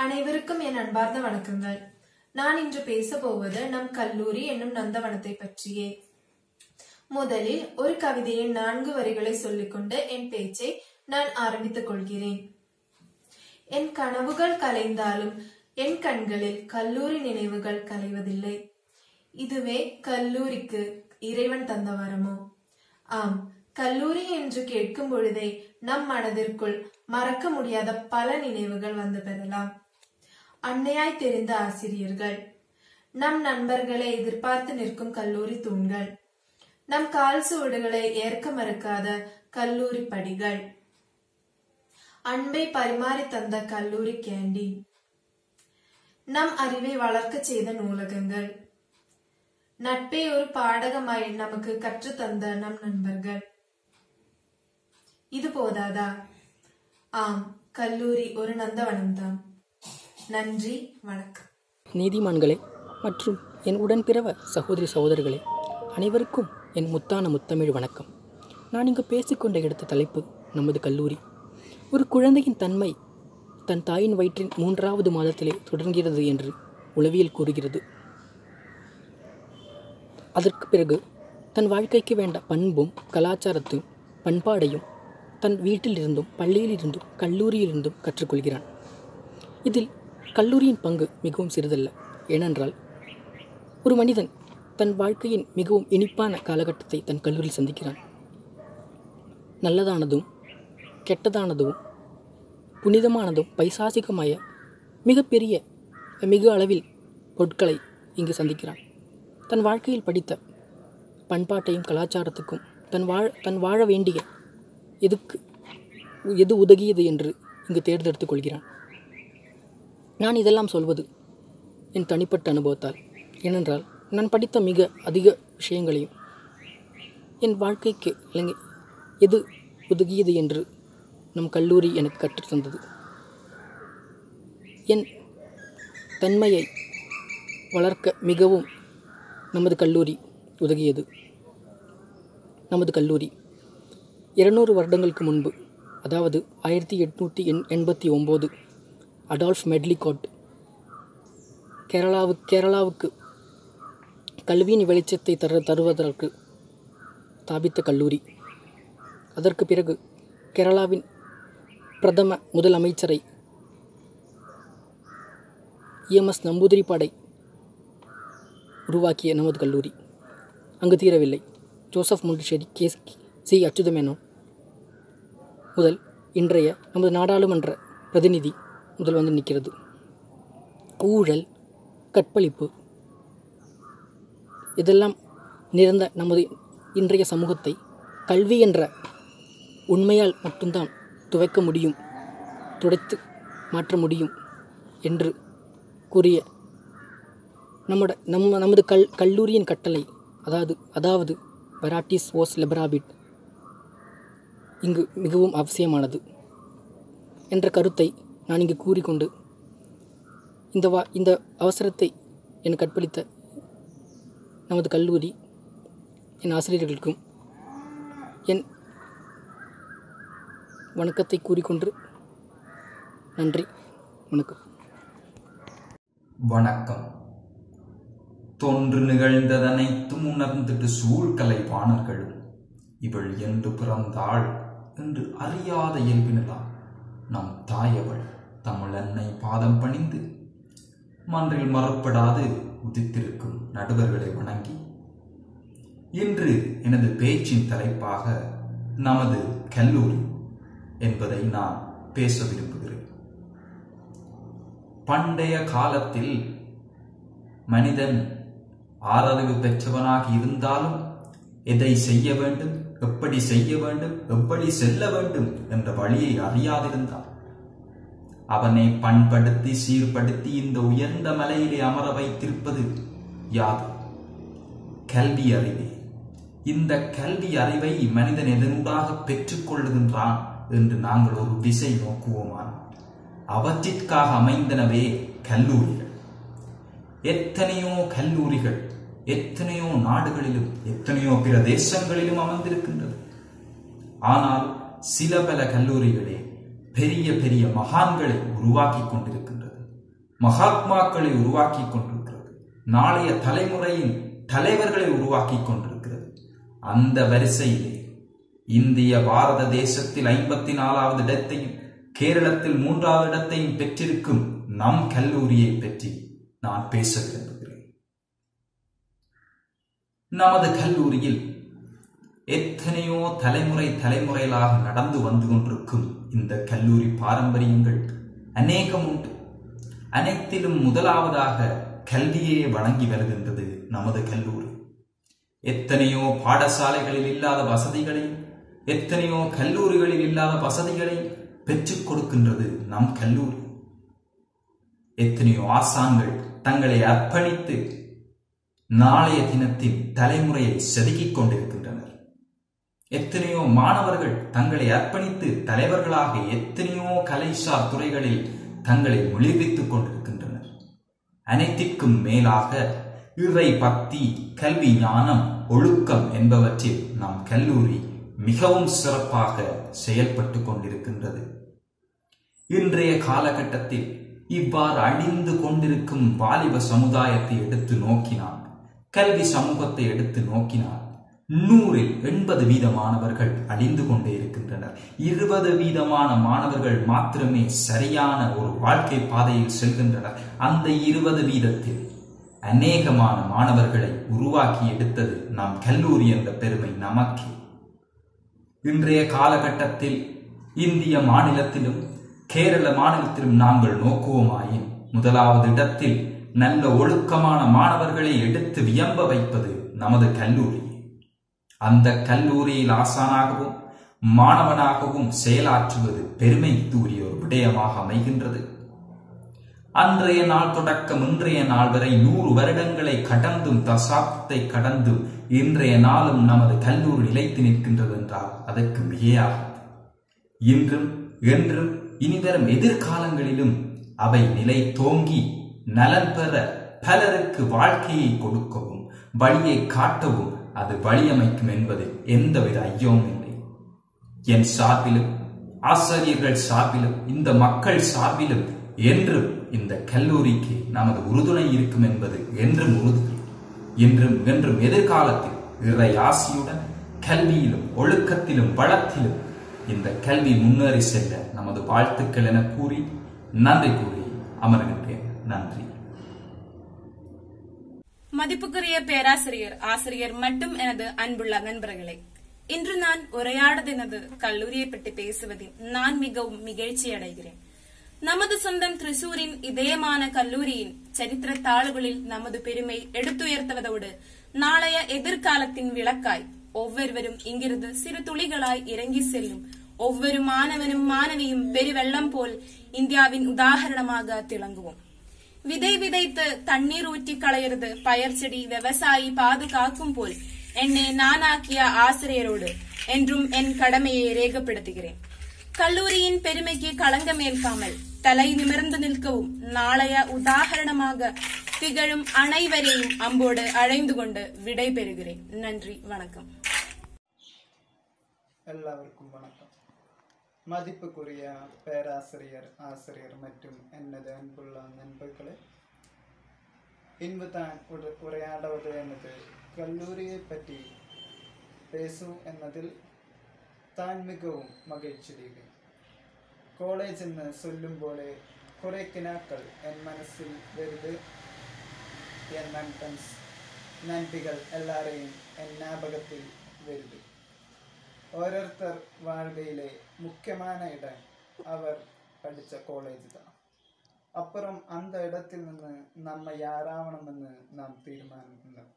அனைவருக்கும் என் அன்பார்ந்த வணக்கங்கள் நான் இன்று பேச போவது நம் கல்லூரி என்னும் நந்தவனத்தை பற்றியே முதலில் ஒரு கவிதையின் நான்கு வரிகளை சொல்லிக்கொண்டு என் பேச்சை நான் ஆரம்பித்துக் கொள்கிறேன் என் கனவுகள் கலைந்தாலும் என் கண்களில் கல்லூரி நினைவுகள் கலைவதில்லை இதுவே கல்லூரிக்கு இறைவன் தந்த வரமோ ஆம் கல்லூரி என்று கேட்கும் பொழுதே நம் மனதிற்குள் மறக்க முடியாத பல நினைவுகள் வந்து பெறலாம் அன்னையாய் தெரிந்த ஆசிரியர்கள் நம் நண்பர்களை எதிர்பார்த்து நிற்கும் கல்லூரி தூண்கள் நம் கால் சுவடுகளை ஏற்க மறுக்காத கல்லூரி படிகள் அன்பை பரிமாறி தந்த கல்லூரி கேண்டீன் நம் அறிவை வளர்க்க செய்த நூலகங்கள் நட்பை ஒரு பாடகமாய் நமக்கு கற்றுத் தந்த நம் நண்பர்கள் இது போதாதா ஆம் கல்லூரி ஒரு நந்தவனம்தான் நன்றி வணக்கம் நீதிமான்களே மற்றும் என் உடன்பிறவ சகோதரி சகோதரர்களே அனைவருக்கும் என் முத்தான முத்தமிழ் வணக்கம் நான் இங்கு பேசிக்கொண்ட எடுத்த தலைப்பு நமது கல்லூரி ஒரு குழந்தையின் தன்மை தன் தாயின் வயிற்றின் மூன்றாவது மாதத்திலே தொடர்கிறது என்று உளவியல் கூறுகிறது அதற்கு பிறகு தன் வாழ்க்கைக்கு வேண்ட பண்பும் கலாச்சாரத்தையும் பண்பாடையும் தன் வீட்டிலிருந்தும் பள்ளியிலிருந்தும் கல்லூரியிலிருந்தும் கற்றுக்கொள்கிறான் இதில் கல்லூரியின் பங்கு மிகவும் சிறிதல்ல ஏனென்றால் ஒரு மனிதன் தன் வாழ்க்கையின் மிகவும் இனிப்பான காலகட்டத்தை தன் கல்லூரியில் சந்திக்கிறான் நல்லதானதும் கெட்டதானதும் புனிதமானதும் பைசாசிகமாய மிகப்பெரிய மிக அளவில் பொருட்களை இங்கு சந்திக்கிறான் தன் வாழ்க்கையில் படித்த பண்பாட்டையும் கலாச்சாரத்துக்கும் தன் வாழ தன் வாழ வேண்டிய எதுக்கு எது உதகியது என்று இங்கு தேர்ந்தெடுத்துக் கொள்கிறான் நான் இதெல்லாம் சொல்வது என் தனிப்பட்ட அனுபவத்தால் ஏனென்றால் நான் படித்த மிக அதிக விஷயங்களையும் என் வாழ்க்கைக்கு இல்லைங்க எது உதகியது என்று நம் கல்லூரி எனக்கு கற்றுத் தந்தது என் தன்மையை வளர்க்க மிகவும் நமது கல்லூரி உதகியது நமது கல்லூரி இருநூறு வருடங்களுக்கு முன்பு அதாவது ஆயிரத்தி எட்நூற்றி எண் எண்பத்தி ஒம்பது அடால்ஃப் மெட்லிகாட் கேரளாவு கேரளாவுக்கு கல்வியின் வெளிச்சத்தை தர தருவதற்கு ஸ்தாபித்த கல்லூரி அதற்கு பிறகு கேரளாவின் பிரதம முதலமைச்சரை இஎம்எஸ் நம்பூதிரிப்பாடை உருவாக்கிய நமது கல்லூரி அங்கு தீரவில்லை Joseph Mundassery K C Achuthamenon முதல் இன்றைய நமது நாடாளுமன்ற பிரதிநிதி முதல் வந்து நிற்கிறது ஊழல் கற்பழிப்பு இதெல்லாம் நிறைந்த நமது இன்றைய சமூகத்தை கல்வி என்ற உண்மையால் மட்டும்தான் துவைக்க முடியும் துடைத்து மாற்ற முடியும் என்று கூறிய நம்மட நம்ம நமது கல் கல்லூரியின் கட்டளை அதாவது அதாவது வெராட்டிஸ் ஓஸ் லெபராபிட் இங்கு மிகவும் அவசியமானது என்ற கருத்தை நான் இங்கு கூறிக்கொண்டு இந்த வா இந்த அவசரத்தை எனக்கு கற்பழித்த நமது கல்லூரி என் ஆசிரியர்களுக்கும் என் வணக்கத்தை கூறிக்கொண்டு நன்றி வணக்கம் வணக்கம் தொன்று நிகழ்ந்ததனைத்தும் உணர்ந்திட்டு சூழ்கலை வாணர்களும் இவள் என்று பிறந்தாள் என்று அறியாத இயல்பினலாம் நம் தாயவள் தமிழன்னை பாதம் பணிந்து மன்றில் மறுப்படாது உதித்திருக்கும் நடுவர்களை வணங்கி இன்று எனது பேச்சின் தலைப்பாக நமது கல்லூரி என்பதை நான் பேச விரும்புகிறேன் பண்டைய காலத்தில் மனிதன் ஆறறிவு பெற்றவனாக இருந்தாலும் எதை செய்ய வேண்டும் எப்படி செய்ய வேண்டும் எப்படி செல்ல வேண்டும் என்ற வழியை அறியாதிருந்தான் அவனை பண்படுத்தி சீர்படுத்தி இந்த உயர்ந்த மலையிலே அமர வைத்திருப்பது யாது கல்வி அறிவே இந்த கல்வி அறிவை மனிதன் எதனூடாக பெற்றுக் கொள்ளுகின்றான் என்று நாங்கள் ஒரு திசை நோக்குவோமான் அவற்றிற்காக அமைந்தனவே கல்லூரிகள் எத்தனையோ கல்லூரிகள் எத்தனையோ நாடுகளிலும் எத்தனையோ பிற தேசங்களிலும் அமர்ந்திருக்கின்றது ஆனால் சில பல கல்லூரிகளே பெரிய பெரிய மகான்களை உருவாக்கி கொண்டிருக்கின்றது மகாத்மாக்களை உருவாக்கி கொண்டிருக்கிறது நாளைய தலைமுறையின் தலைவர்களை உருவாக்கி கொண்டிருக்கிறது அந்த வரிசையிலே இந்திய பாரத தேசத்தில் ஐம்பத்தி நாலாவது இடத்தையும் கேரளத்தில் மூன்றாவது இடத்தையும் பெற்றிருக்கும் நம் கல்லூரியை பற்றி நான் பேச விரும்புகிறேன் நமது கல்லூரியில் எத்தனையோ தலைமுறை தலைமுறைகளாக நடந்து வந்து கொண்டிருக்கும் இந்த கல்லூரி பாரம்பரியங்கள் அநேகம் உண்டு அனைத்திலும் முதலாவதாக கல்வியே வழங்கி வருகின்றது நமது கல்லூரி எத்தனையோ பாடசாலைகளில் இல்லாத வசதிகளையும் எத்தனையோ கல்லூரிகளில் இல்லாத வசதிகளையும் பெற்றுக் கொடுக்கின்றது நம் கல்லூரி எத்தனையோ ஆசான்கள் தங்களை அர்ப்பணித்து நாளைய தினத்தில் தலைமுறையை செதுக்கிக் கொண்டிருக்கின்றனர் எத்தனையோ மாணவர்கள் தங்களை அர்ப்பணித்து தலைவர்களாக எத்தனையோ கலைசார் துறைகளில் தங்களை ஒளிர்வித்துக் கொண்டிருக்கின்றனர் அனைத்திற்கும் மேலாக இறை பக்தி கல்வி ஞானம் ஒழுக்கம் என்பவற்றில் நம் கல்லூரி மிகவும் சிறப்பாக செயல்பட்டு கொண்டிருக்கின்றது இன்றைய காலகட்டத்தில் இவ்வாறு அழிந்து கொண்டிருக்கும் வாலிப சமுதாயத்தை எடுத்து நோக்கினால் கல்வி சமூகத்தை எடுத்து நோக்கினால் நூறில் எண்பது வீத மாணவர்கள் அழிந்து கொண்டே இருக்கின்றனர் இருபது வீதமான மாணவர்கள் மாத்திரமே சரியான ஒரு வாழ்க்கை பாதையில் செல்கின்றனர் அந்த இருபது வீதத்தில் அநேகமான மாணவர்களை உருவாக்கி எடுத்தது நம் கல்லூரி என்ற பெருமை நமக்கு இன்றைய காலகட்டத்தில் இந்திய மாநிலத்திலும் கேரள மாநிலத்திலும் நாங்கள் நோக்குவோமாயின் முதலாவது இடத்தில் நல்ல ஒழுக்கமான மாணவர்களை எடுத்து வியம்ப வைப்பது நமது கல்லூரி அந்த கல்லூரியில் ஆசானாகவும் மாணவனாகவும் செயலாற்றுவது பெருமைக்குரிய ஒரு விடயமாக அமைகின்றது அன்றைய நாள் தொடக்கம் இன்றைய நாள் வரை நூறு வருடங்களை கடந்தும் தசாப்தத்தை கடந்தும் இன்றைய நாளும் நமது கல்லூரி நிலைத்து நிற்கின்றது என்றால் அதற்கு மிகையாகும் இன்றும் என்றும் இனிவரும் எதிர்காலங்களிலும் அவை நிலை தோங்கி நலன் பெற பலருக்கு வாழ்க்கையை கொடுக்கவும் வழியை காட்டவும் அது வழியமைக்கும் என்பது எந்தவித ஐயமும் இல்லை என் சார்பிலும் ஆசிரியர்கள் சார்பிலும் இந்த மக்கள் சார்பிலும் என்றும் இந்த கல்லூரிக்கு நமது உறுதுணை இருக்கும் என்பது என்றும் உறுதி இன்றும் என்றும் எதிர்காலத்தில் இறை ஆசியுடன் கல்வியிலும் ஒழுக்கத்திலும் வளத்திலும் இந்த கல்வி முன்னேறி செல்ல நமது வாழ்த்துக்கள் என கூறி நன்றி கூறி அமர்கின்றேன் நன்றி மதிப்புக்குரிய பேராசிரியர் ஆசிரியர் மட்டும் எனது அன்புள்ள நண்பர்களே இன்று நான் உரையாடதினது கல்லூரியை பற்றி பேசுவதில் நான் மிகவும் மகிழ்ச்சி அடைகிறேன் நமது சொந்தம் திரிசூரின் இதயமான கல்லூரியின் சரித்திர தாளுகளில் நமது பெருமை எடுத்துயர்த்துவதோடு நாளைய எதிர்காலத்தின் விளக்காய் ஒவ்வொருவரும் இங்கிருந்து சிறு துளிகளாய் இறங்கி செல்லும் ஒவ்வொரு மாணவனும் மாணவியும் பெருவெள்ளம் போல் இந்தியாவின் உதாரணமாக திளங்குவோம் விதை விதைத்து தண்ணீர் ஊற்றி களையிறது பயிர் செடி விவசாயி பாதுகாக்கும் போல் என்னை நானாக்கிய ஆசிரியரோடு என்றும் என் கடமையை ரேகப்படுத்துகிறேன் கல்லூரியின் பெருமைக்கு களங்கம் ஏற்காமல் தலை நிமிர்ந்து நிற்கவும் நாளைய உதாரணமாக திகழும் அனைவரையும் அம்போடு அழைந்து கொண்டு விடை பெறுகிறேன் நன்றி வணக்கம் எல்லாருக்கும் வணக்கம் மதிப்புக்குரிய பேராசிரியர் ஆசிரியர் மற்றும் எனது அன்புள்ள நண்பர்களே இன்பு தான் உட- உரையாடுவது எனது கல்லூரியை பற்றி பேசும் എന്നതിல் താൻ മികവും മകിഴ്ചിരിക്കും കോളേജ് എന്ന് ചൊല്ലുമ്പോൾ കുറെ കിനാക്കൾ എൻ മനസ്സിൽ വരുത് എൻ നൻപൻസ് നൻപികൾ എല്ലാവരെയും എൻ ஞாபகத்தில் വരുത് ഓരോരുത്തർ வாழ்க்கையிலே முக்கியமான இடம் அவர் படித்த காலேஜ் தான் அப்புறம் அந்த இடத்தில் നിന്ന് நம்ம யாராവണമെന്ന് നാം തീരുമാനിക്കുന്നത്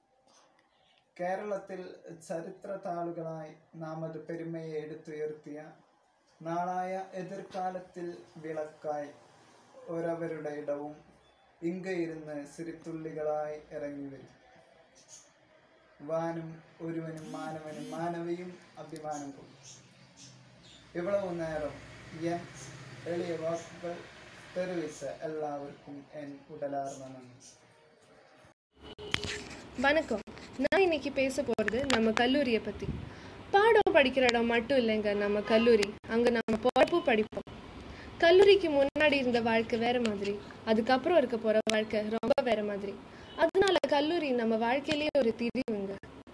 കേരളത്തിൽ ചരിത്ര താളുകളായി നാം അത് പെരുമയെ എടുത്തുയർത്തിയ നാളായ എതിർകാലത്തിൽ വിളക്കായി ഓരവരുടെ ഇടവും ഇങ്ക ഇരുന്ന് സിരിത്തുള്ളികളായി ഇറങ്ങി വരും വാനും ഒരുവനും മാനവനും മാനവിയും അഭിമാനം കൊള്ളും ഇவ்வளவு നേരം എൻ എളിയ വാക്കുകൾ തെരുവിച്ച എല്ലാവർക്കും എൻ ഉടലാർന്ന നന്ദി வணக்கம் நான் இன்னைக்கு பேச போகிறது நம்ம கல்லூரியை பற்றி பாடம் படிக்கிற இடம் மட்டும் இல்லைங்க நம்ம கல்லூரி அங்கே நம்ம பொறுப்பு படிப்போம் கல்லூரிக்கு முன்னாடி இருந்த வாழ்க்கை வேற மாதிரி அதுக்கப்புறம் இருக்க போற வாழ்க்கை ரொம்ப வேற மாதிரி அதனால கல்லூரி நம்ம வாழ்க்கையிலேயே ஒரு திரிவுங்க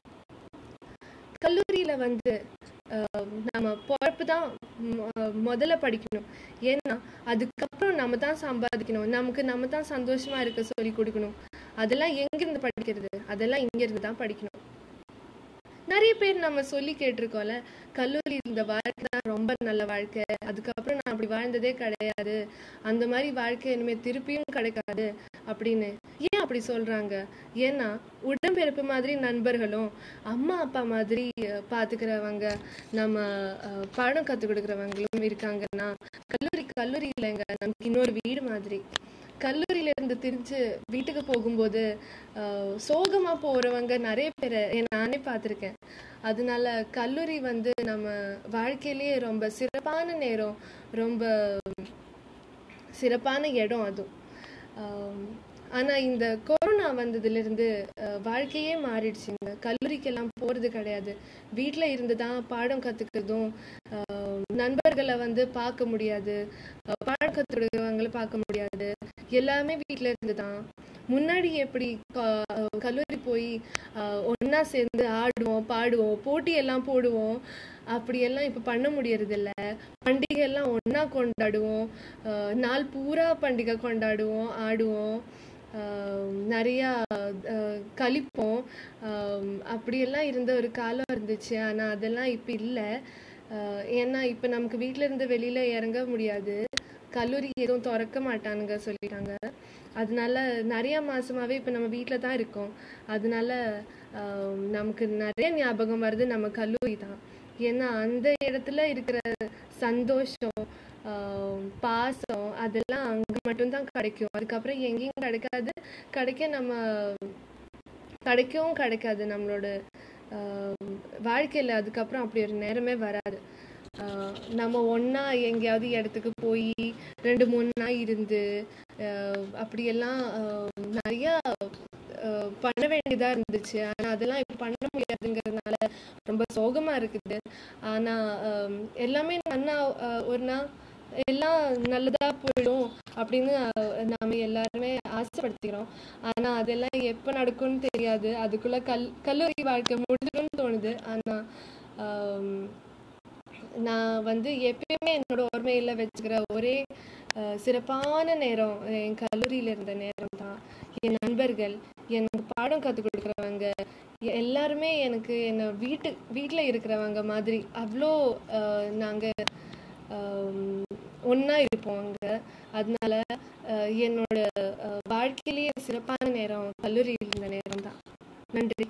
கல்லூரியில வந்து அஹ், நம்ம பொழப்பு தான் மொ- முதல்ல படிக்கணும் ஏன்னா அதுக்கப்புறம் நம்ம தான் சம்பாதிக்கணும் நமக்கு நம்ம தான் சந்தோஷமா இருக்க சொல்லி கொடுக்கணும் அதெல்லாம் எங்கிருந்து படிக்கிறது அதெல்லாம் இங்கிருந்து தான் படிக்கணும் நிறைய பேர் நம்ம சொல்லி கேட்டிருக்கோம்ல கல்லூரி இந்த வாழ்க்கை தான் ரொம்ப நல்ல வாழ்க்கை அதுக்கப்புறம் நான் அப்படி வாழ்ந்ததே கிடையாது அந்த மாதிரி வாழ்க்கை இனிமே திருப்பியும் கிடைக்காது அப்படின்னு ஏன் அப்படி சொல்றாங்க ஏன்னா உடன்பிறப்பு மாதிரி நண்பர்களும் அம்மா அப்பா மாதிரி அஹ், பாத்துக்கிறவங்க நம்ம அஹ், பாடம் கற்றுக் கொடுக்குறவங்களும் இருக்காங்கன்னா கல்லூரி கல்லூரி இல்லைங்க நமக்கு இன்னொரு வீடு மாதிரி கல்லூரியில இருந்து திரிஞ்சு வீட்டுக்கு போகும்போது ஆஹ், சோகமா போறவங்க நிறைய பேரை நானே பார்த்துருக்கேன் அதனால கல்லூரி வந்து நம்ம வாழ்க்கையிலேயே ரொம்ப சிறப்பான நேரம் ரொம்ப சிறப்பான இடம் அதுவும் ஆம், ஆனா இந்த கொரோனா வந்ததுலேருந்து அஹ், வாழ்க்கையே மாறிடுச்சுங்க கல்லூரிக்கெல்லாம் போறது கிடையாது வீட்டில் இருந்து தான் பாடம் கத்துக்கிறதும் ஆஹ், நண்பர்களை வந்து பார்க்க முடியாது அஹ், பாடம் கற்றுக்கிறவங்கள பார்க்க முடியாது எல்லாமே வீட்டில் இருந்து தான் முன்னாடி எப்படி க- அஹ், கல்லூரி போய் ஒன்றா சேர்ந்து ஆடுவோம் பாடுவோம் போட்டியெல்லாம் போடுவோம் அப்படியெல்லாம் இப்போ பண்ண முடியறதில்ல பண்டிகை எல்லாம் ஒன்றா கொண்டாடுவோம் அஹ், நாள் பூரா பண்டிகை கொண்டாடுவோம் ஆடுவோம் ஆஹ் நிறையா ஆஹ் கழிப்போம் ஆஹ் அப்படியெல்லாம் இருந்த ஒரு காலம் இருந்துச்சு ஆனால் அதெல்லாம் இப்போ இல்லை ஏன்னா இப்போ நமக்கு வீட்டில் இருந்து வெளியில் இறங்க முடியாது கல்லூரி எதுவும் திறக்க மாட்டானுங்க சொல்லிட்டாங்க அதனால நிறைய மாசமாவே இப்போ நம்ம வீட்டில் தான் இருக்கோம் அதனால ஆஹ் நமக்கு நிறைய ஞாபகம் வருது நம்ம கல்லூரி தான் ஏன்னா அந்த இடத்துல இருக்கிற சந்தோஷம் ஆஹ் பாசம் அதெல்லாம் அங்கே மட்டும்தான் கிடைக்கும் அதுக்கப்புறம் எங்கேயும் கிடைக்காது கிடைக்க நம்ம கிடைக்கவும் கிடைக்காது நம்மளோட ஆஹ் வாழ்க்கையில அதுக்கப்புறம் அப்படி ஒரு நேரமே வராது ஆஹ் நம்ம ஒண்ணா எங்கேயாவது இடத்துக்கு போய் ரெண்டு மூணு நாள் இருந்து ஆஹ் அப்படியெல்லாம் ஆஹ் நிறைய ஆஹ் பண்ண வேண்டியதா இருந்துச்சு ஆனா அதெல்லாம் இப்போ பண்ண முடியாதுங்கிறதுனால ரொம்ப சோகமா இருக்குது ஆனா ஆஹ் எல்லாமே நன்னா ஆஹ் ஒரு நாள் எல்லாம் நல்லதா போயிடும் அப்படின்னு ஆஹ் நாம எல்லாருமே ஆசைப்படுத்திக்கிறோம் ஆனா அதெல்லாம் எப்ப நடக்கும்னு தெரியாது அதுக்குள்ள கல் கல்லூரி வாழ்க்கை முடிஞ்சிடும்னு தோணுது ஆனா ஆம், நான் வந்து எப்பயுமே என்னோட ஓர்மையில வச்சுக்கிற ஒரே ஆஹ், சிறப்பான நேரம் என் கல்லூரியில இருந்த நேரம் தான் என் நண்பர்கள் எனக்கு பாடம் கற்றுக் கொடுக்குறவங்க எ- எல்லாருமே எனக்கு என்ன வீட்டு வீட்டில் இருக்கிறவங்க மாதிரி அவ்வளோ ஆஹ், நாங்க ஆம், ஒண்ணா இருப்போம் அங்க அதனால ஆஹ், என்னோட ஆஹ், வாழ்க்கையிலேயே சிறப்பான நேரம் கல்லூரியில் இருந்த நேரம் தான் நன்றி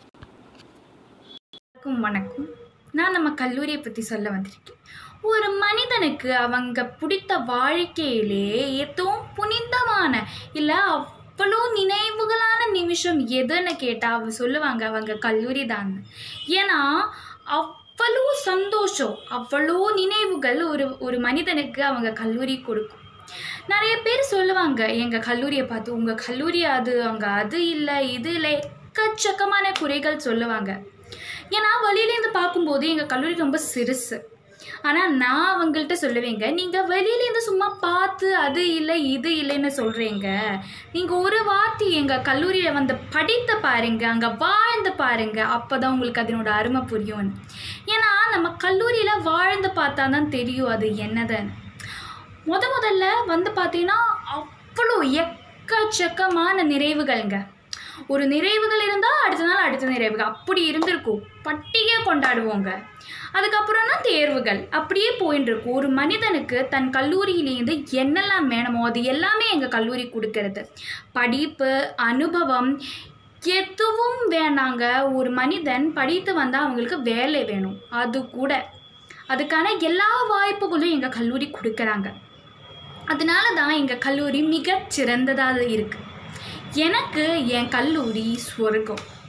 வணக்கம் வணக்கம் நான் நம்ம கல்லூரியை பற்றி சொல்ல வந்திருக்கேன் ஒரு மனிதனுக்கு அவங்க பிடித்த வாழ்க்கையிலே ஏதவும் புனிதமான இல்லை அவ்வளோ நினைவுகளான நிமிஷம் எதுன்னு கேட்டால் அவங்க சொல்லுவாங்க அவங்க கல்லூரி தான் ஏன்னா அவ்வளோ சந்தோஷம் அவ்வளோ நினைவுகள் ஒரு ஒரு மனிதனுக்கு அவங்க கல்லூரி கொடுக்கும் நிறைய பேர் சொல்லுவாங்க எங்கள் கல்லூரியை பார்த்து உங்கள் கல்லூரி அது அங்கே அது இல்லை இது இல்லை எக்கச்சக்கமான குறைகள் சொல்லுவாங்க ஏன்னா வெளியிலேருந்து பார்க்கும்போது எங்கள் கல்லூரி ரொம்ப சிறுசு ஆனால் நான் அவங்கள்ட்ட சொல்லுவேங்க நீங்கள் வெளியிலேருந்து சும்மா பார்த்து அது இல்லை இது இல்லைன்னு சொல்கிறீங்க நீங்கள் ஒரு வாட்டி எங்கள் கல்லூரியில் வந்து படித்து பாருங்க அங்கே வாழ்ந்து பாருங்க அப்போ தான் உங்களுக்கு அதனோட அருமை புரியும் ஏன்னா நம்ம கல்லூரியில் வாழ்ந்து பார்த்தா தான் தெரியும் அது என்னதுன்னு முத முதல்ல வந்து பார்த்தீங்கன்னா அவ்வளோ எக்கச்சக்கமான நிறைவுகள்ங்க ஒரு நிறைவுகள் இருந்தால் அடுத்த நாள் அடுத்த நிறைவுகள் அப்படி இருந்திருக்கும் பட்டியே கொண்டாடுவோங்க அதுக்கப்புறம்னா தேர்வுகள் அப்படியே போயின்னு இருக்கும் ஒரு மனிதனுக்கு தன் கல்லூரியிலேருந்து என்னெல்லாம் வேணுமோ அது எல்லாமே எங்கள் கல்லூரி கொடுக்கறது படிப்பு அனுபவம் எதுவும் வேணாங்க ஒரு மனிதன் படித்து வந்தால் அவங்களுக்கு வேலை வேணும் அது கூட அதுக்கான எல்லா வாய்ப்புகளும் எங்கள் கல்லூரி கொடுக்குறாங்க அதனால தான் எங்கள் கல்லூரி மிகச் சிறந்ததாக இருக்குது எனக்கு என் கல்லூரி சொர்க்கம்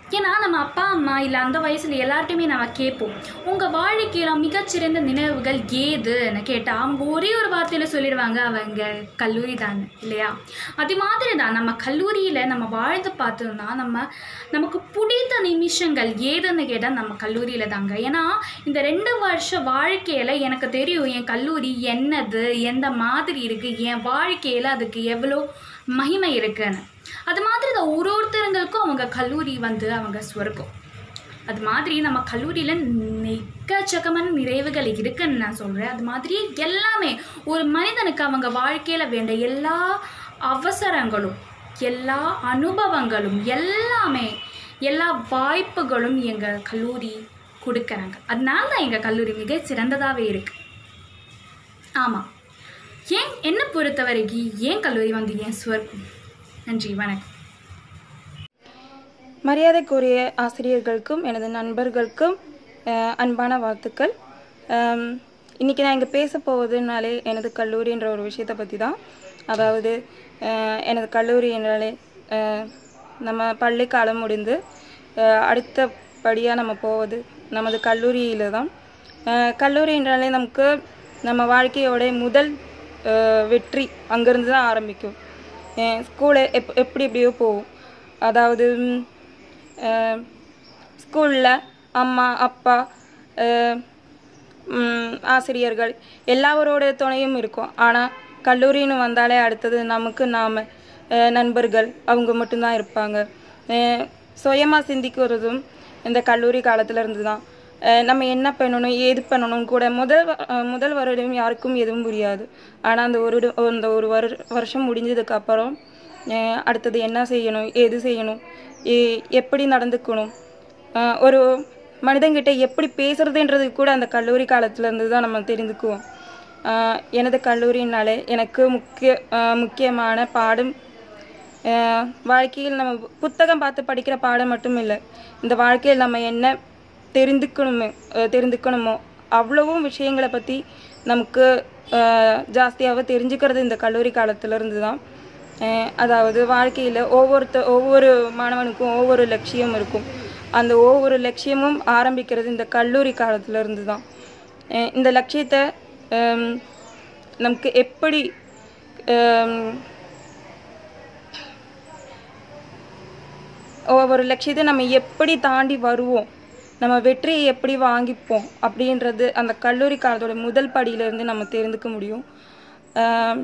ஏன்னா நம்ம அப்பா அம்மா இல்லை அந்த வயசில் எல்லார்ட்டையுமே நம்ம கேட்போம் உங்கள் வாழ்க்கையில் மிகச்சிறந்த நினைவுகள் ஏதுன்னு கேட்டால் அவங்க ஒரே ஒரு வார்த்தையில் சொல்லிடுவாங்க அவங்க கல்லூரி தான் இல்லையா அது மாதிரி தான் நம்ம கல்லூரியில் நம்ம வாழ்ந்து பார்த்தோம்னா நம்ம நமக்கு பிடித்த நிமிஷங்கள் ஏதுன்னு கேட்டால் நம்ம கல்லூரியில் தாங்க ஏன்னா இந்த ரெண்டு வருஷ வாழ்க்கையில் எனக்கு தெரியும் என் கல்லூரி என்னது எந்த மாதிரி இருக்குது என் வாழ்க்கையில் அதுக்கு எவ்வளோ மகிமை இருக்குன்னு அது மாதிரி தான் ஒரு ஒருத்தருங்களுக்கும் அவங்க கல்லூரி வந்து அவங்க சொர்க்கம் அது மாதிரி நம்ம கல்லூரியில் எக்கச்சக்கமான நிறைவுகள் இருக்குன்னு நான் சொல்கிறேன் அது மாதிரி எல்லாமே ஒரு மனிதனுக்கு அவங்க வாழ்க்கையில் வேண்ட எல்லா அவசரங்களும் எல்லா அனுபவங்களும் எல்லாமே எல்லா வாய்ப்புகளும் எங்கள் கல்லூரி கொடுக்குறாங்க அதனால தான் எங்கள் கல்லூரி மிக சிறந்ததாகவே இருக்குது ஆமாம் ஏன் என்னை பொறுத்த வரைக்கும் ஏன் கல்லூரி வந்து ஏன் சுவர்க்கும் நன்றி வணக்கம் மரியாதைக்குரிய ஆசிரியர்களுக்கும் எனது நண்பர்களுக்கும் அஹ், அன்பான வாழ்த்துக்கள் அம், இன்னைக்கு நான் இங்கே பேச போவதுனாலே எனது கல்லூரின்ற ஒரு விஷயத்தை பற்றி தான் அதாவது அஹ், எனது கல்லூரி என்றாலே அஹ், நம்ம பள்ளி காலம் முடிந்து அஹ், அடுத்தபடியாக நம்ம போவது நமது கல்லூரியில் தான் அஹ், கல்லூரி என்றாலே நமக்கு நம்ம வாழ்க்கையோட முதல் அஹ், வெற்றி அங்கேருந்து தான் ஆரம்பிக்கும் ஸ்கூலு எப் எப்படி எப்படியோ போகும் அதாவது ஸ்கூலில் அம்மா அப்பா அஹ், ம், ஆசிரியர்கள் எல்லாரோட துணையும் இருக்கும் ஆனால் கல்லூரின்னு வந்தாலே அடுத்தது நமக்கு நாம் நண்பர்கள் அவங்க மட்டும்தான் இருப்பாங்க சுயமாக சிந்திக்கிறதும் இந்த கல்லூரி காலத்துல இருந்து தான் அஹ், நம்ம என்ன பண்ணணும் ஏது பண்ணணும் கூட முதல் வ- அஹ், முதல் வருடம் யாருக்கும் எதுவும் புரியாது ஆனால் அந்த ஒரு டு- அந்த ஒரு வரு வருஷம் முடிஞ்சதுக்கப்புறம் அடுத்தது என்ன செய்யணும் ஏது செய்யணும் எ- எப்படி நடந்துக்கணும் அஹ், ஒரு மனிதன்கிட்ட எப்படி பேசுறதுன்றது கூட அந்த கல்லூரி காலத்துலேருந்து தான் நம்ம தெரிந்துக்குவோம் அஹ், எனது கல்லூரினாலே எனக்கு முக்கிய அஹ், முக்கியமான பாடம் அஹ், வாழ்க்கையில் நம்ம புத்தகம் பார்த்து படிக்கிற பாடம் மட்டும் இல்லை இந்த வாழ்க்கையில் நம்ம என்ன தெரிந்துக்கணுமே அஹ், தெரிந்துக்கணுமோ அவ்வளவும் விஷயங்களை பற்றி நமக்கு ஜாஸ்தியாக தெரிஞ்சுக்கிறது இந்த கல்லூரி காலத்துலேருந்து தான் அஹ், அதாவது வாழ்க்கையில் ஒவ்வொருத்த ஒவ்வொரு மாணவனுக்கும் ஒவ்வொரு லட்சியம் இருக்கும் அந்த ஒவ்வொரு லட்சியமும் ஆரம்பிக்கிறது இந்த கல்லூரி காலத்துலேருந்து தான் அஹ், இந்த லட்சியத்தை ஹம், நமக்கு எப்படி ஹம், ஒவ்வொரு லட்சியத்தை நம்ம எப்படி தாண்டி வருவோம் நம்ம வெற்றியை எப்படி வாங்கிப்போம் அப்படின்றது அந்த கல்லூரி காலத்தோட முதல் படியிலேருந்து நம்ம தெரிந்துக்க முடியும் ஆம்,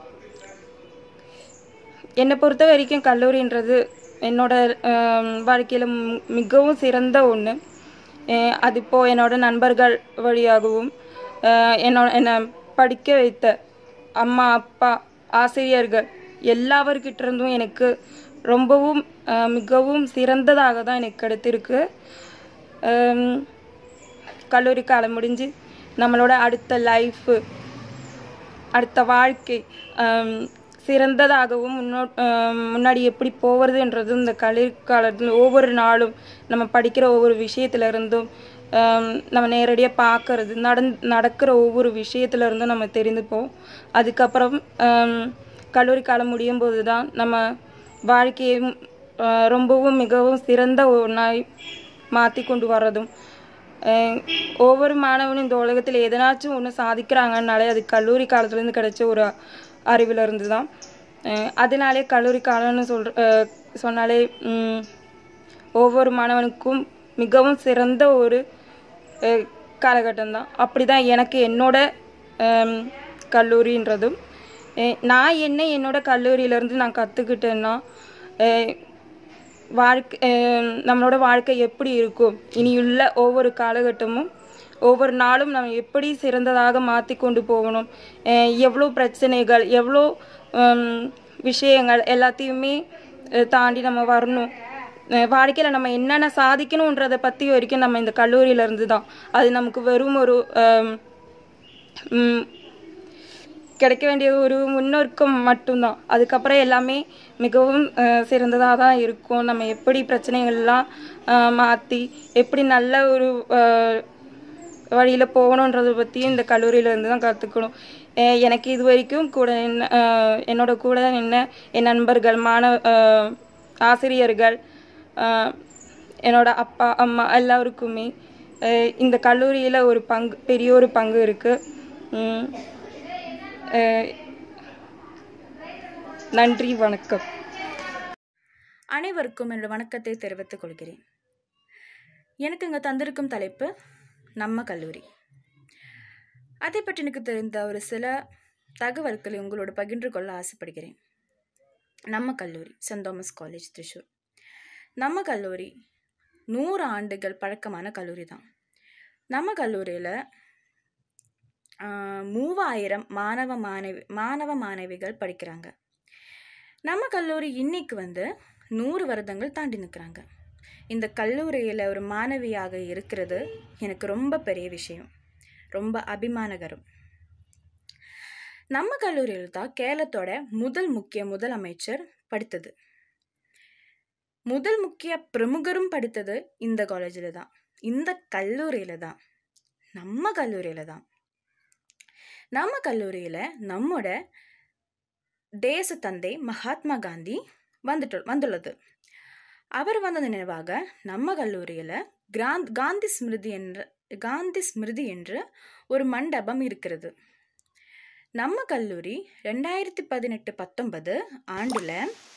என்னை பொறுத்த வரைக்கும் கல்லூரின்றது என்னோட வாழ்க்கையில் மிகவும் சிறந்த ஒன்று அது இப்போது என்னோட நண்பர்கள் வழியாகவும் அஹ், என்னோட என்னை படிக்க வைத்த அம்மா அப்பா ஆசிரியர்கள் எல்லாவர்கிட்ட இருந்தும் எனக்கு ரொம்பவும் அஹ், மிகவும் சிறந்ததாக தான் எனக்கு கிடைத்திருக்கு அம், கல்லூரி காலம் முடிஞ்சு நம்மளோட அடுத்த லைஃபு அடுத்த வாழ்க்கை ஆம், சிறந்ததாகவும் முன்னோ ஆம், முன்னாடி எப்படி போகிறதுன்றது இந்த கல்லூரி காலத்தில் ஒவ்வொரு நாளும் நம்ம படிக்கிற ஒவ்வொரு விஷயத்துல இருந்தும் ஆம், நம்ம நேரடியாக பார்க்கறது நடந் நடக்கிற ஒவ்வொரு விஷயத்துல இருந்தும் நம்ம தெரிந்துப்போம் அதுக்கப்புறம் ஆம், கல்லூரி காலம் முடியும் போது தான் நம்ம வாழ்க்கையும் ஆ, ரொம்பவும் மிகவும் சிறந்த ஒன்றாய் மாற்றி கொண்டு வர்றதும் அஹ் ஒவ்வொரு மாணவனும் இந்த உலகத்தில் எதனாச்சும் ஒன்று சாதிக்கிறாங்கன்னாலே அது கல்லூரி காலத்துலேருந்து கிடைச்ச ஒரு அறிவில் இருந்து தான் அஹ் அதனாலே கல்லூரி காலம்னு சொல்ற அஹ் சொன்னாலே ம், ஒவ்வொரு மாணவனுக்கும் மிகவும் சிறந்த ஒரு காலகட்டம் தான் அப்படி தான் எனக்கு என்னோட ஹம், கல்லூரின்றதும் அஹ் நான் என்ன என்னோட கல்லூரியிலேருந்து நான் கற்றுக்கிட்டேன்னா வாழ்க்கை அஹ் நம்மளோட வாழ்க்கை எப்படி இருக்கும் இனியுள்ள ஒவ்வொரு காலகட்டமும் ஒவ்வொரு நாளும் நம்ம எப்படி சிறந்ததாக மாற்றி கொண்டு போகணும் அஹ் எவ்வளோ பிரச்சனைகள் எவ்வளோ ஹம், விஷயங்கள் எல்லாத்தையுமே அஹ் தாண்டி நம்ம வரணும் வாழ்க்கையில் நம்ம என்னென்ன சாதிக்கணுன்றதை பற்றி வரைக்கும் நம்ம இந்த கல்லூரியில இருந்து தான் அது நமக்கு வெறும் ஒரு ஹம், ம், கிடைக்க வேண்டிய ஒரு முன்னோர்க்கம் மட்டும்தான் அதுக்கப்புறம் எல்லாமே மிகவும் சிறந்ததாக தான் இருக்கும் நம்ம எப்படி பிரச்சனைகள்லாம் மாற்றி எப்படி நல்ல ஒரு வழியில் போகணுன்றதை பற்றியும் இந்த கல்லூரியிலேருந்து தான் கற்றுக்கணும் எனக்கு இது வரைக்கும் கூட என்ன அஹ், என்னோட கூட என்ன என் நண்பர்கள் மாணவ அஹ், ஆசிரியர்கள் அஹ், என்னோட அப்பா அம்மா எல்லாருக்குமே அஹ், இந்த கல்லூரியில் ஒரு பங்கு பெரிய ஒரு பங்கு இருக்குது நன்றி வணக்கம் அனைவருக்கும் என்னோட வணக்கத்தை தெரிவித்துக் கொள்கிறேன் எனக்கு இங்கே தந்திருக்கும் தலைப்பு நம்ம கல்லூரி அதை பற்றி எனக்கு தெரிந்த ஒரு சில தகவல்களை உங்களோட பகிர்ந்து கொள்ள ஆசைப்படுகிறேன் நம்ம கல்லூரி சென்ட் தாமஸ் காலேஜ் திருச்சூர் நம்ம கல்லூரி நூறு ஆண்டுகள் பழக்கமான கல்லூரி தான் நம்ம கல்லூரியில் மூவாயிரம் மாணவ மாணவி மாணவ மாணவிகள் படிக்கிறாங்க நம்ம கல்லூரி இன்னைக்கு வந்து நூறு வருடங்கள் தாண்டி நிற்கிறாங்க இந்த கல்லூரியில் ஒரு மாணவியாக இருக்கிறது எனக்கு ரொம்ப பெரிய விஷயம் ரொம்ப அபிமானகரம் நம்ம கல்லூரியில் தான் கேரளத்தோட முதல் முக்கிய முதலமைச்சர் படித்தது முதல் முக்கிய பிரமுகரும் படித்தது இந்த காலேஜில் தான் இந்த கல்லூரியில் தான் நம்ம கல்லூரியில் தான் நம்ம கல்லூரியில் நம்மோட தேச தந்தை மகாத்மா காந்தி வந்துட்டு வந்துள்ளது அவர் வந்த நினைவாக நம்ம கல்லூரியில் கிராந்த் காந்தி ஸ்மிருதி என்ற காந்தி ஸ்மிருதி என்று ஒரு மண்டபம் இருக்கிறது நம்ம கல்லூரி ரெண்டாயிரத்தி பதினெட்டு பத்தொன்பது ஆண்டில்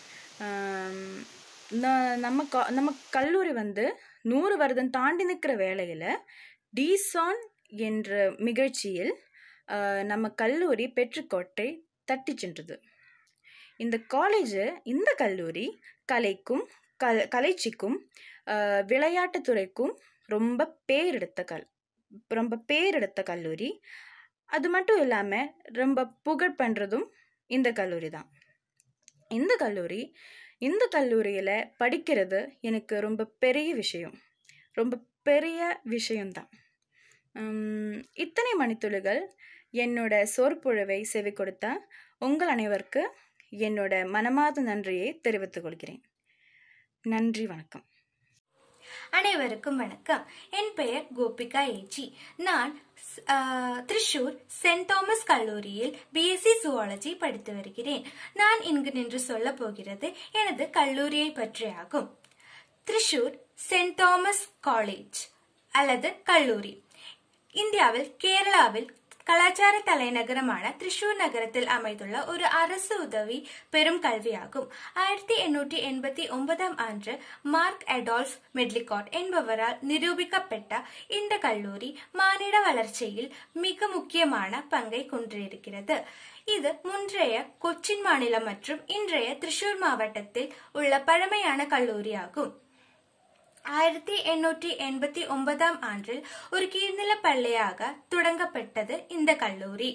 நம்ம கா- நம்ம கல்லூரி வந்து நூறு வருடம் தாண்டி நிற்கிற வேளையில் டிசான் என்ற நிகழ்ச்சியில் ஆஹ், நம்ம கல்லூரி பெற்றுக்கோட்டை தட்டி சென்றது இந்த காலேஜ் இந்த கல்லூரி கலைக்கும் கல் கலைச்சிக்கும் ஆஹ், விளையாட்டுத் துறைக்கும் ரொம்ப பேர் எடுத்த கல் ரொம்ப பேர் எடுத்த கல்லூரி அது மட்டும் இல்லாமல் ரொம்ப புகழ் பண்ணுறதும் இந்த கல்லூரி தான் இந்த கல்லூரி இந்த கல்லூரியில் படிக்கிறது எனக்கு ரொம்ப பெரிய விஷயம் ரொம்ப பெரிய விஷயம்தான் உம், இத்தனை மணித்துளிகள் என்னோட சொற்பொழிவை செவி கொடுத்த உங்கள் அனைவருக்கு என்னோட மனமார்ந்த நன்றியை தெரிவித்துக் கொள்கிறேன் நன்றி வணக்கம் அனைவருக்கும் வணக்கம் என் பெயர் கோபிகா ஏஜி நான் ஆ, திருச்சூர் சென்ட் தாமஸ் கல்லூரியில் பிஎஸ்சி சுவாலஜி படித்து வருகிறேன் நான் இங்கு நின்று சொல்ல போகிறது எனது கல்லூரியை பற்றியாகும் திருச்சூர் சென்ட் தாமஸ் காலேஜ் அல்லது கல்லூரி இந்தியாவில் கேரளாவில் கலாச்சார தலைநகரமான திரிசூர் நகரத்தில் அமைந்துள்ள ஒரு அரசு உதவி பெரும் கல்வியாகும் ஆயிரத்தி எண்ணூற்றி எண்பத்தி ஒன்பதாம் ஆண்டு மார்க் அடால்ஃப் மெட்லிகாட் என்பவரால் நிரூபிக்கப்பட்ட இந்த கல்லூரி மானிட வளர்ச்சியில் மிக முக்கியமான பங்கை கொண்டிருக்கிறது இது முன்றைய கொச்சின் மாநிலம் மற்றும் இன்றைய திரிசூர் மாவட்டத்தில் உள்ள பழமையான கல்லூரியாகும் ஆயிரத்தி எண்ணூற்றி எண்பத்தி ஒன்பதாம் ஆண்டில் ஒரு கீழ்நில பள்ளியாக தொடங்கப்பட்டது இந்த கல்லூரி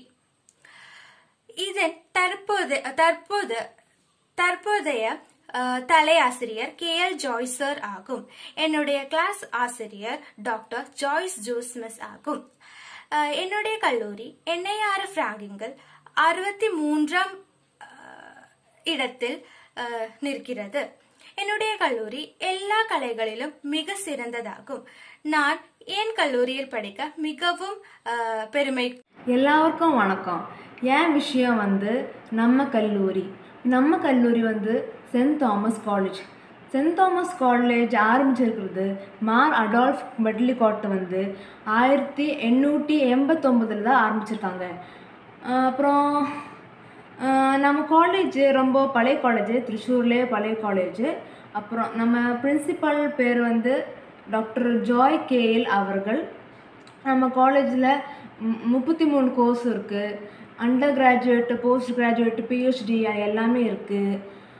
இதன் தற்போது தற்போது தற்போதைய அஹ், தலையாசிரியர் கே எல் ஜாய்ஸ் சார் ஆகும் என்னுடைய கிளாஸ் ஆசிரியர் டாக்டர் ஜாய்ஸ் ஜோஸ்மிஸ் ஆகும் அஹ், என்னுடைய கல்லூரி என்ஐஆர்எஃப் ரேங்கிங்கில் அறுபத்தி மூன்றாம் அஹ், இடத்தில் அஹ், நிற்கிறது என்னுடைய கல்லூரி எல்லா கலைகளிலும் மிக சிறந்ததாகும் நான் என் கல்லூரியில் படிக்க மிகவும் அஹ், பெருமை எல்லாருக்கும் வணக்கம் என் விஷயம் வந்து நம்ம கல்லூரி நம்ம கல்லூரி வந்து Saint Thomas college Saint Thomas college ஆரம்பிச்சிருக்கிறது மார் அடால்ஃப் மெட்லிகாட் வந்து ஆயிரத்தி எண்ணூற்றி எண்பத்தொம்பதில் தான் ஆரம்பிச்சிருக்காங்க அஹ் அப்புறம் அஹ் நம்ம காலேஜ் ரொம்ப பழைய காலேஜ் திருச்சூர்லேயே பழைய காலேஜ் அப்புறம் நம்ம பிரின்சிபல் பேர் வந்து டாக்டர் ஜாய் கேஎல் அவர்கள் நம்ம காலேஜில் முப்பத்தி மூணு கோர்ஸ் இருக்குது under graduate post graduate PhD எல்லாமே இருக்குது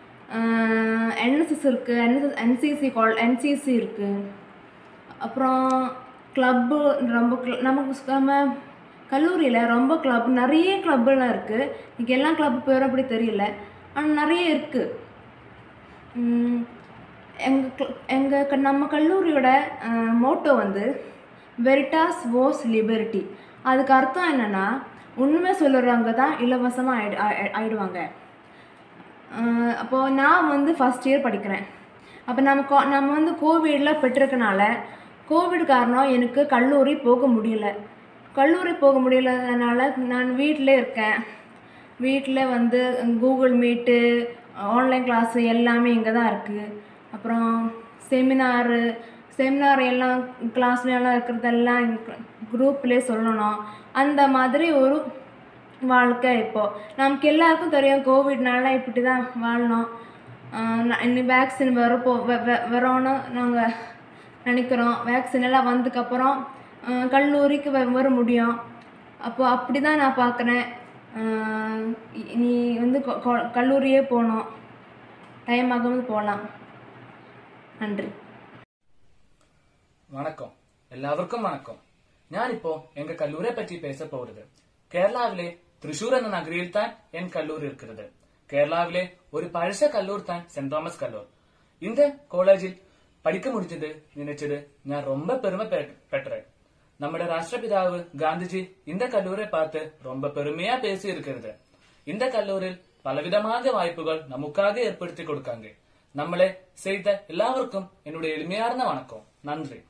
என்எஸ்எஸ் இருக்குது என்எஸ்எஸ் என்சிசி கால் என்சிசி இருக்குது அப்புறம் கிளப்பு ரொம்ப cl- நமக்கு ஸ்- நம்ம கல்லூரியில் ரொம்ப கிளப் நிறைய கிளப்புலாம் இருக்குது இன்றைக்கி எல்லா கிளப் பேரும் அப்படி தெரியல ஆனால் நிறைய இருக்குது எங்கள் எங்கள் நம்ம கல்லூரியோட மோட்டோ வந்து வெரிட்டாஸ் வோஸ் லிபர்ட்டி அதுக்கு அர்த்தம் என்னென்னா உண்மை சொல்லுறவங்க தான் இலவசமாக ஆயிடு ஆயி- ஆயிடுவாங்க அஹ் அப்போது நான் வந்து ஃபஸ்ட் இயர் படிக்கிறேன் அப்போ நம்ம கோ நம்ம வந்து கோவிடில் பெற்றிருக்கனால கோவிட் காரணம் எனக்கு கல்லூரி போக முடியல கல்லூரி போக முடியலனால நான் வீட்டிலே இருக்கேன் வீட்டில் வந்து கூகுள் மீட்டு ஆன்லைன் கிளாஸு எல்லாமே இங்கே தான் இருக்குது அப்புறம் செமினாரு செமினார் எல்லாம் கிளாஸ்ல எல்லாம் இருக்கிறதெல்லாம் குரூப்லேயே சொல்லணும் அந்த மாதிரி ஒரு வாழ்க்கை இப்போ நமக்கு எல்லாருக்கும் தெரியும் கோவிட்னால இப்படி தான் வாழணும் ஆஹ் ந- இனி வேக்சின் வரப்போ வ- வ- வரோன்னு நாங்கள் நினைக்கிறோம் வேக்சின் எல்லாம் வந்ததுக்கப்புறம் ஆஹ் கல்லூரிக்கு வ- வர முடியும் அப்போ அப்படி தான் நான் பார்க்குறேன் நீ வந்து கொ- கொ- கல்லூரியே போகணும் டைம் ஆகும்போது போகலாம் நன்றி வணக்கம் എല്ലാവർക്കും വണക്കം ഞാനിപ്പോ എന്റെ കല്ലൂരെ പറ്റി പേസ പോരുത് കേരളാവിലെ തൃശൂർ എന്ന നഗരിയിൽ താൻ എൻ കല്ലൂർ ഇരിക്കുന്നത് കേരളാവിലെ ഒരു പഴശ കല്ലൂർ താൻ സെന്റ് തോമസ് കല്ലൂർ இந்த காலேஜில் படிக்க முடிஞ்சது நினைச்சது நான் ரொம்ப பெருமைப்பட்டுறேன் നമ്മുടെ രാഷ്ട്രപിതാവ് ഗാന്ധിജി இந்த കല്ലൂരെ பார்த்து ரொம்ப பெருமையா பேசி இருக்கிறது இந்த கல்லூரில் பலவிதமான வாய்ப்புகள் நமக்காக ஏற்படுத்தி கொடுக்காங்க நம்மளை செய்த எல்லாருக்கும் என்னுடைய எளிமையார்ந்த வணக்கம் நன்றி